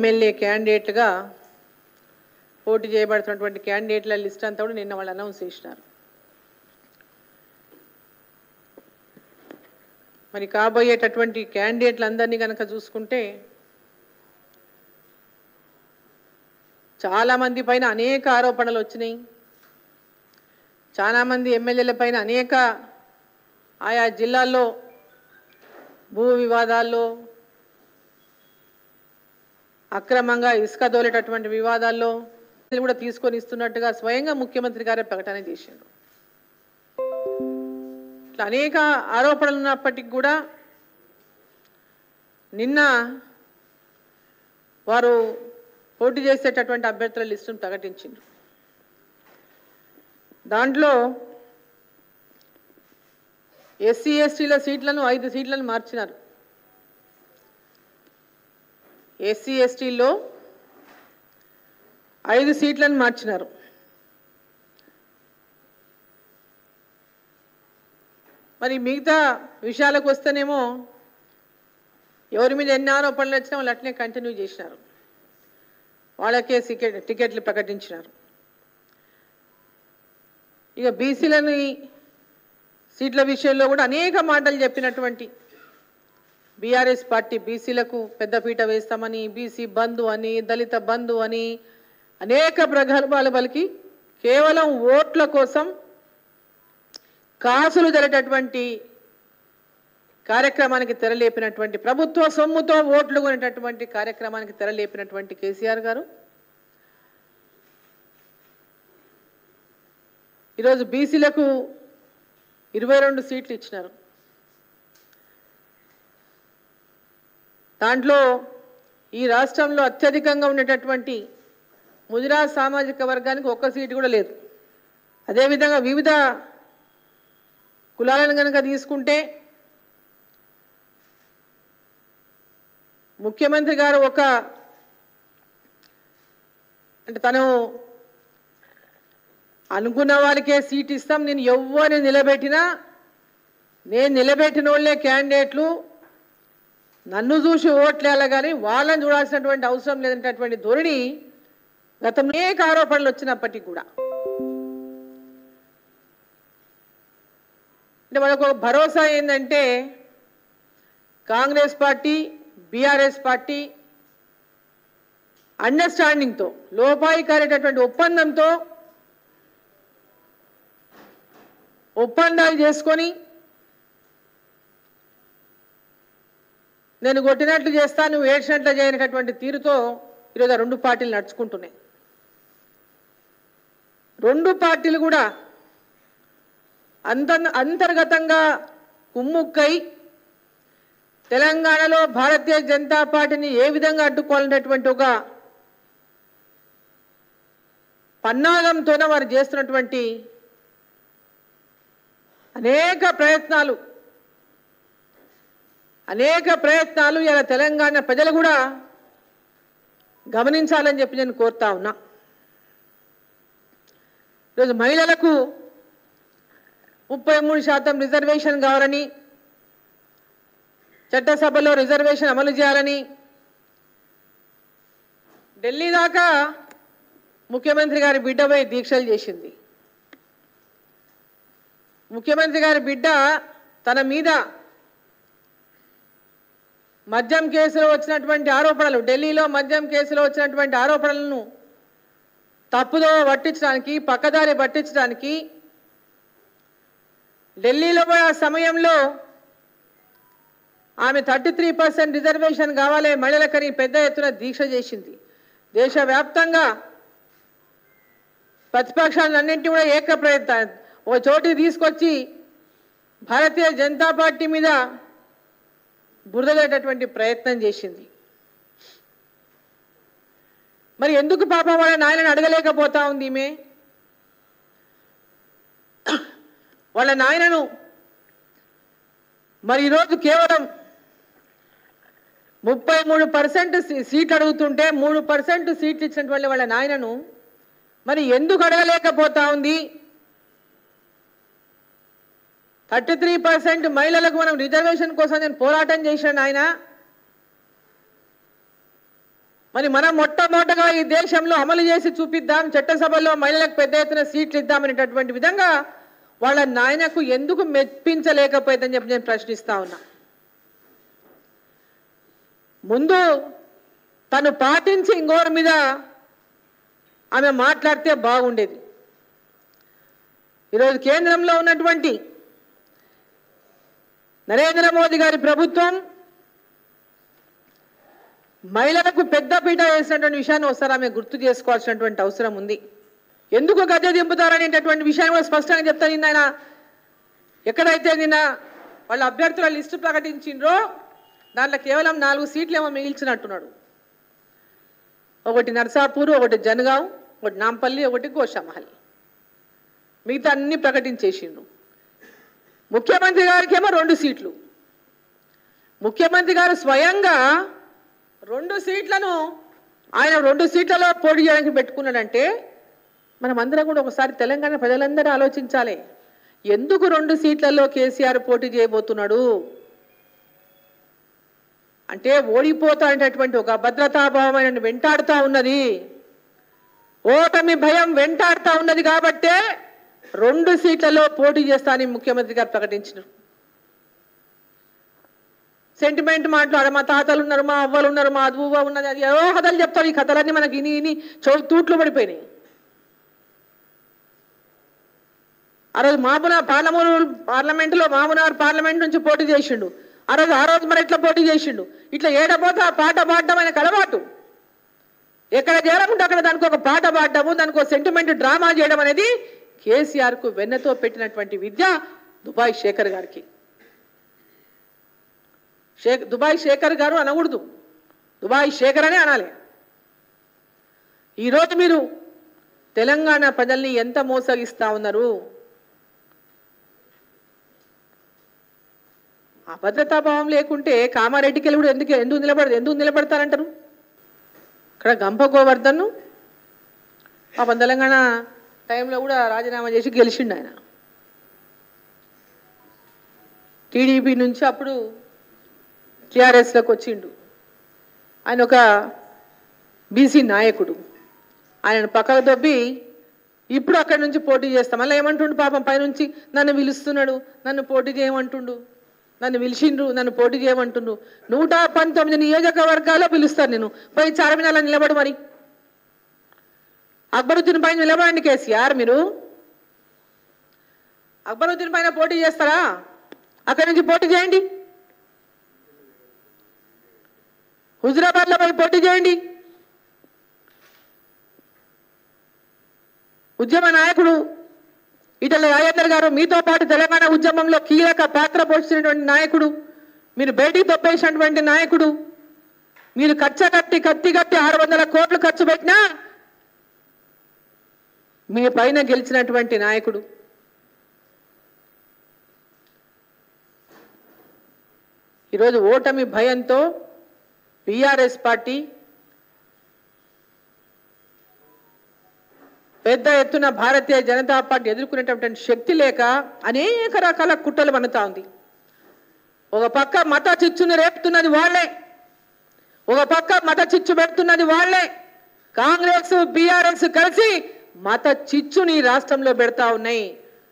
MLA క్యాండిడేట్గా పోటీ చేయబడుతున్నటువంటి క్యాండిడేట్ల list అంతా కూడా నిన్న వాళ్ళు అనౌన్స్ చేసినారు మరి కాబోయేటటువంటి క్యాండిడేట్లందరినీ కనుక చూసుకుంటే చాలామంది పైన అనేక ఆరోపణలు వచ్చినాయి చాలామంది ఎమ్మెల్యేల పైన అనేక ఆయా జిల్లాల్లో భూ వివాదాల్లో అక్రమంగా ఇసుక దోలేటటువంటి వివాదాల్లో ఇది కూడా తీసుకొని ఇస్తున్నట్టుగా స్వయంగా ముఖ్యమంత్రి గారే ప్రకటన చేశారు ఇట్లా అనేక ఆరోపణలు ఉన్నప్పటికీ కూడా నిన్న వారు పోటీ చేసేటటువంటి అభ్యర్థుల లిస్టును ప్రకటించింది దాంట్లో ఎస్సీ ఎస్టీల సీట్లను ఐదు సీట్లను మార్చినారు ఎస్సీ ఎస్టీల్లో ఐదు సీట్లను మార్చినారు మరి మిగతా విషయాలకు వస్తేనేమో ఎవరి మీద ఎన్ని ఆరోపణలు వచ్చినా వాళ్ళు అట్లనే కంటిన్యూ చేసినారు వాళ్ళకే టికెట్ టికెట్లు ప్రకటించినారు ఇక బీసీలని సీట్ల విషయంలో కూడా అనేక మాటలు చెప్పినటువంటి బీఆర్ఎస్ పార్టీ బీసీలకు పెద్దపీట వేస్తామని బీసీ బంధు అని దళిత బంధు అని అనేక ప్రగల్భాలు పలికి కేవలం ఓట్ల కోసం కాసులు జరిగేటటువంటి కార్యక్రమానికి తెరలేపినటువంటి ప్రభుత్వ సొమ్ముతో ఓట్లు కొనేటటువంటి కార్యక్రమానికి తెరలేపినటువంటి కేసీఆర్ గారు ఈరోజు బీసీలకు ఇరవై రెండు సీట్లు ఇచ్చినారు దాంట్లో ఈ రాష్ట్రంలో అత్యధికంగా ఉండేటటువంటి ముదిరాజ్ సామాజిక వర్గానికి ఒక్క సీటు కూడా లేదు అదేవిధంగా వివిధ కులాలను కనుక తీసుకుంటే ముఖ్యమంత్రి గారు ఒక అంటే తను అనుకున్న వారికే సీట్ ఇస్తాం నేను ఎవరిని నిలబెట్టినా నేను నిలబెట్టిన వాళ్ళే క్యాండిడేట్లు నన్ను చూసి ఓట్లేయాలి కానీ వాళ్ళని చూడాల్సినటువంటి అవసరం లేదనేటటువంటి ధోరణి గతంలో అనేక ఆరోపణలు వచ్చినప్పటికీ కూడా అంటే మనకు ఒక భరోసా ఏంటంటే కాంగ్రెస్ పార్టీ బీఆర్ఎస్ పార్టీ అండర్స్టాండింగ్తో లోపాయికారేటటువంటి ఒప్పందంతో ఒప్పందాలు చేసుకొని నేను కొట్టినట్లు చేస్తా నువ్వు ఏడ్చినట్లు చేయనటువంటి తీరుతో ఈరోజు ఆ రెండు పార్టీలు నడుచుకుంటున్నాయి రెండు పార్టీలు కూడా అంత అంతర్గతంగా కుమ్ముక్కై తెలంగాణలో భారతీయ జనతా పార్టీని ఏ విధంగా అడ్డుకోవాలనేటువంటి ఒక పన్నాగంతోనే వారు చేస్తున్నటువంటి అనేక ప్రయత్నాలు అనేక ప్రయత్నాలు ఇలా తెలంగాణ ప్రజలు కూడా గమనించాలని చెప్పి నేను కోరుతా ఉన్నా ఈరోజు మహిళలకు ముప్పై మూడు శాతం రిజర్వేషన్ కావాలని చట్టసభలో రిజర్వేషన్ అమలు చేయాలని ఢిల్లీ దాకా ముఖ్యమంత్రి గారి బిడ్డ పోయి దీక్షలు చేసింది ముఖ్యమంత్రి గారి బిడ్డ తన మీద మద్యం కేసులో వచ్చినటువంటి ఆరోపణలు ఢిల్లీలో మద్యం కేసులో వచ్చినటువంటి ఆరోపణలను తప్పుదో పట్టించడానికి పక్కదారి పట్టించడానికి ఢిల్లీలో పోయి ఆ సమయంలో ఆమె థర్టీ త్రీ పర్సెంట్ రిజర్వేషన్ కావాలి మహిళలకని పెద్ద ఎత్తున దీక్ష చేసింది దేశవ్యాప్తంగా ప్రతిపక్షాలన్నింటినీ కూడా ఏక ప్రయత్న ఓ చోటికి తీసుకొచ్చి భారతీయ జనతా పార్టీ మీద బురదలేటటువంటి ప్రయత్నం చేసింది మరి ఎందుకు పాపం వాళ్ళ నాయనని అడగలేకపోతా ఉంది ఈమె వాళ్ళ నాయనను మరి ఈరోజు కేవలం ముప్పై మూడు పర్సెంట్ సీట్లు అడుగుతుంటే మూడు పర్సెంట్ సీట్లు ఇచ్చినటువంటి వాళ్ళ నాయనను మరి ఎందుకు అడగలేకపోతా ఉంది థర్టీ త్రీ పర్సెంట్ మహిళలకు మనం రిజర్వేషన్ కోసం నేను పోరాటం చేశాను ఆయన మరి మనం మొట్టమొదటగా ఈ దేశంలో అమలు చేసి చూపిద్దాం చట్టసభలో మహిళలకు పెద్ద ఎత్తున సీట్లు ఇద్దామనేటటువంటి విధంగా వాళ్ళ నాయనకు ఎందుకు మెప్పించలేకపోయిందని చెప్పి నేను ప్రశ్నిస్తా ఉన్నా ముందు తను పాటించి ఇంకోరి మీద ఆమె మాట్లాడితే బాగుండేది ఈరోజు కేంద్రంలో ఉన్నటువంటి నరేంద్ర మోదీ గారి ప్రభుత్వం మహిళలకు పెద్దపీట వేసినటువంటి విషయాన్ని ఒకసారి ఆమె గుర్తు చేసుకోవాల్సినటువంటి అవసరం ఉంది ఎందుకు గద్దె దింపుతారనేటటువంటి విషయాన్ని కూడా స్పష్టంగా చెప్తా నిన్న ఆయన ఎక్కడైతే నిన్న వాళ్ళ అభ్యర్థుల లిస్టు ప్రకటించిండ్రో దాంట్లో కేవలం నాలుగు సీట్లు ఏమో మిగిల్చినట్టున్నాడు ఒకటి నర్సాపూర్ ఒకటి జనగాం ఒకటి నాంపల్లి ఒకటి గోషామహల్ మిగతా అన్ని ప్రకటించేసిండ్రు ముఖ్యమంత్రి గారికి ఏమో రెండు సీట్లు ముఖ్యమంత్రి గారు స్వయంగా రెండు సీట్లను ఆయన రెండు సీట్లలో పోటీ చేయడానికి పెట్టుకున్నాడంటే మనం అందరం కూడా ఒకసారి తెలంగాణ ప్రజలందరూ ఆలోచించాలి ఎందుకు రెండు సీట్లలో కేసీఆర్ పోటీ చేయబోతున్నాడు అంటే ఓడిపోతాడనేటటువంటి ఒక భద్రతాభావం ఆయన వెంటాడుతూ ఉన్నది ఓటమి భయం వెంటాడుతూ ఉన్నది కాబట్టే రెండు సీట్లలో పోటీ చేస్తానని ముఖ్యమంత్రి గారు ప్రకటించారు సెంటిమెంట్ మాట్లాడ మా తాతలు ఉన్నారు మా అవ్వలు ఉన్నారు మా అదువ ఉన్నది అది ఏవో కథలు చెప్తారు ఈ కథలన్నీ మనకి ఇని ఇని చౌ తూట్లు పడిపోయినాయి ఆ రోజు మామునార్ పార్లమూరు పార్లమెంటులో మామునార్ పార్లమెంట్ నుంచి పోటీ చేసిండు ఆ రోజు ఆ రోజు మరి ఎట్లా పోటీ చేసిండు ఇట్లా ఏడపోతే ఆ పాట పాడడం ఆయనకు అలవాటు ఎక్కడ చేరకుంటే అక్కడ దానికి ఒక పాట పాడటము దానికి ఒక సెంటిమెంట్ డ్రామా చేయడం అనేది కేసీఆర్కు వెన్నతో పెట్టినటువంటి విద్య దుబాయ్ శేఖర్ గారికి షేక్ దుబాయ్ శేఖర్ గారు అనకూడదు దుబాయ్ శేఖర్ అనే అనాలి ఈరోజు మీరు తెలంగాణ ప్రజల్ని ఎంత మోసగిస్తా ఉన్నారు అభద్రతాభావం లేకుంటే కామారెడ్డికి వెళ్ళి కూడా ఎందుకు ఎందుకు నిలబడదు ఎందుకు నిలబడతారంటారు ఇక్కడ గంప గోవర్ధన్ పాపం తెలంగాణ టైంలో కూడా రాజీనామా చేసి గెలిచిండు ఆయన టీడీపీ నుంచి అప్పుడు టీఆర్ఎస్లోకి వచ్చిండు ఆయన ఒక బీసీ నాయకుడు ఆయనను పక్కకు దొబ్బి ఇప్పుడు అక్కడి నుంచి పోటీ చేస్తాం మళ్ళీ ఏమంటుండు పాపం పైనుంచి నన్ను పిలుస్తున్నాడు నన్ను పోటీ చేయమంటుండు నన్ను పిలిచిండ్రు నన్ను పోటీ చేయమంటుండ్రు నూట పంతొమ్మిది నియోజకవర్గాల్లో పిలుస్తారు నేను పోయి చార్మినార్లో నిలబడు మరి అక్బరుద్దీన్ పైన నిలబడండి కేసీఆర్ మీరు అక్బరుద్దీన్ పైన పోటీ చేస్తారా అక్కడి నుంచి పోటీ చేయండి హుజురాబాద్లో పోయి పోటీ చేయండి ఉద్యమ నాయకుడు ఇటల రాజేందర్ గారు మీతో పాటు తెలంగాణ ఉద్యమంలో కీలక పాత్ర పోషించినటువంటి నాయకుడు మీరు బయటికి తప్పేసినటువంటి నాయకుడు మీరు కచ్చ కట్టి కత్తి కట్టి ఆరు వందల కోట్లు ఖర్చు పెట్టినా మీ పైన గెలిచినటువంటి నాయకుడు ఈరోజు ఓటమి భయంతో బీఆర్ఎస్ పార్టీ పెద్ద ఎత్తున భారతీయ జనతా పార్టీ ఎదుర్కొనేటటువంటి శక్తి లేక అనేక రకాల కుట్రలు పన్నుతా ఉంది ఒక పక్క మత చిచ్చును రేపుతున్నది వాళ్ళే ఒక పక్క మత చిచ్చు పెడుతున్నది వాళ్ళే కాంగ్రెస్ బీఆర్ఎస్ కలిసి మత చిచ్చుని రాష్ట్రంలో పెడతా ఉన్నాయి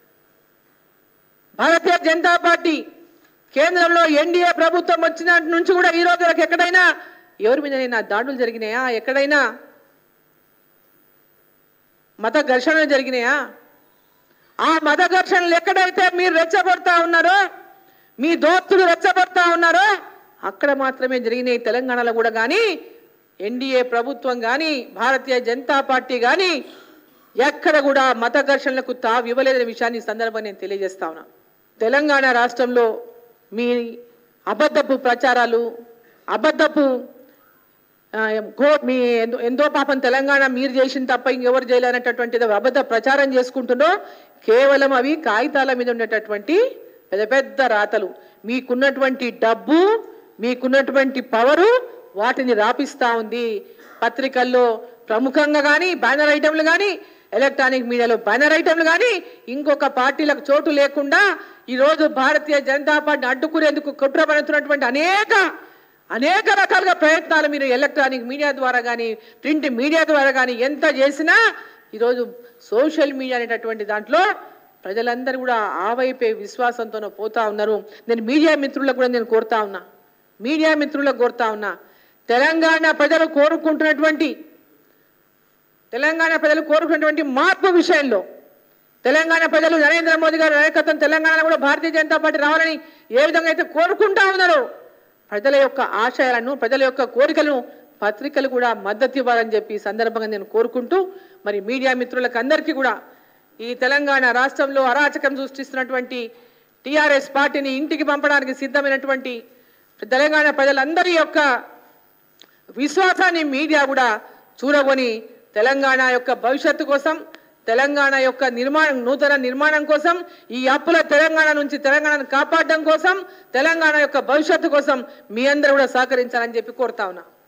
భారతీయ జనతా పార్టీ కేంద్రంలో ఎన్డీఏ ప్రభుత్వం వచ్చిన నుంచి కూడా ఈ రోజు వరకు ఎక్కడైనా ఎవరి మీదైనా దాడులు జరిగినాయా ఎక్కడైనా మత ఘర్షణలు జరిగినాయా ఆ మత ఘర్షణలు ఎక్కడైతే మీరు రెచ్చగొడతా ఉన్నారో మీ దోస్తులు రెచ్చగొడతా ఉన్నారో అక్కడ మాత్రమే జరిగినాయి తెలంగాణలో కూడా కానీ ఎన్డీఏ ప్రభుత్వం కానీ భారతీయ జనతా పార్టీ కానీ ఎక్కడ కూడా మత ఘర్షణలకు తావు ఇవ్వలేదనే విషయాన్ని ఈ సందర్భంగా నేను తెలియజేస్తా ఉన్నా తెలంగాణ రాష్ట్రంలో మీ అబద్ధపు ప్రచారాలు అబద్ధపు ఆ, గో మీ ఎందో ఎందో పాపం తెలంగాణ మీరు చేసిన తప్ప ఇంకెవరు చేయలేనటువంటి ఏదో అబద్ధ ప్రచారం చేసుకుంటున్నో కేవలం అవి కాగితాల మీద ఉండేటటువంటి పెద్ద పెద్ద రాతలు మీకున్నటువంటి డబ్బు మీకున్నటువంటి పవరు వాటిని రాపిస్తా ఉంది పత్రికల్లో ప్రముఖంగా కానీ బ్యానర్ ఐటెంలు కానీ ఎలక్ట్రానిక్ మీడియాలో బ్యానర్ ఐటెంలు కానీ ఇంకొక పార్టీలకు చోటు లేకుండా ఈరోజు భారతీయ జనతా పార్టీని అడ్డుకునేందుకు కుట్ర పడుతున్నటువంటి అనేక అనేక రకాలుగా ప్రయత్నాలు మీరు ఎలక్ట్రానిక్ మీడియా ద్వారా కానీ ప్రింట్ మీడియా ద్వారా కానీ ఎంత చేసినా ఈరోజు సోషల్ మీడియా అనేటటువంటి దాంట్లో ప్రజలందరూ కూడా ఆ వైపే విశ్వాసంతోనే పోతా ఉన్నారు నేను మీడియా మిత్రులకు కూడా నేను కోరుతా ఉన్నా మీడియా మిత్రులకు కోరుతా ఉన్నా తెలంగాణ ప్రజలు కోరుకుంటున్నటువంటి తెలంగాణ ప్రజలు కోరుకున్నటువంటి మార్పు విషయంలో తెలంగాణ ప్రజలు నరేంద్ర మోదీ గారి నాయకత్వం తెలంగాణలో కూడా భారతీయ జనతా పార్టీ రావాలని ఏ విధంగా అయితే కోరుకుంటా ఉన్నారో ప్రజల యొక్క ఆశయాలను ప్రజల యొక్క కోరికలను పత్రికలు కూడా మద్దతు ఇవ్వాలని చెప్పి ఈ సందర్భంగా నేను కోరుకుంటూ మరి మీడియా మిత్రులకు అందరికీ కూడా ఈ తెలంగాణ రాష్ట్రంలో అరాచకం సృష్టిస్తున్నటువంటి టీఆర్ఎస్ పార్టీని ఇంటికి పంపడానికి సిద్ధమైనటువంటి తెలంగాణ ప్రజలందరి యొక్క విశ్వాసాన్ని మీడియా కూడా చూరగొని తెలంగాణ యొక్క భవిష్యత్తు కోసం తెలంగాణ యొక్క నిర్మాణం నూతన నిర్మాణం కోసం ఈ అప్పుల తెలంగాణ నుంచి తెలంగాణను కాపాడడం కోసం తెలంగాణ యొక్క భవిష్యత్తు కోసం మీ అందరూ కూడా సహకరించాలని చెప్పి కోరుతా ఉన్నా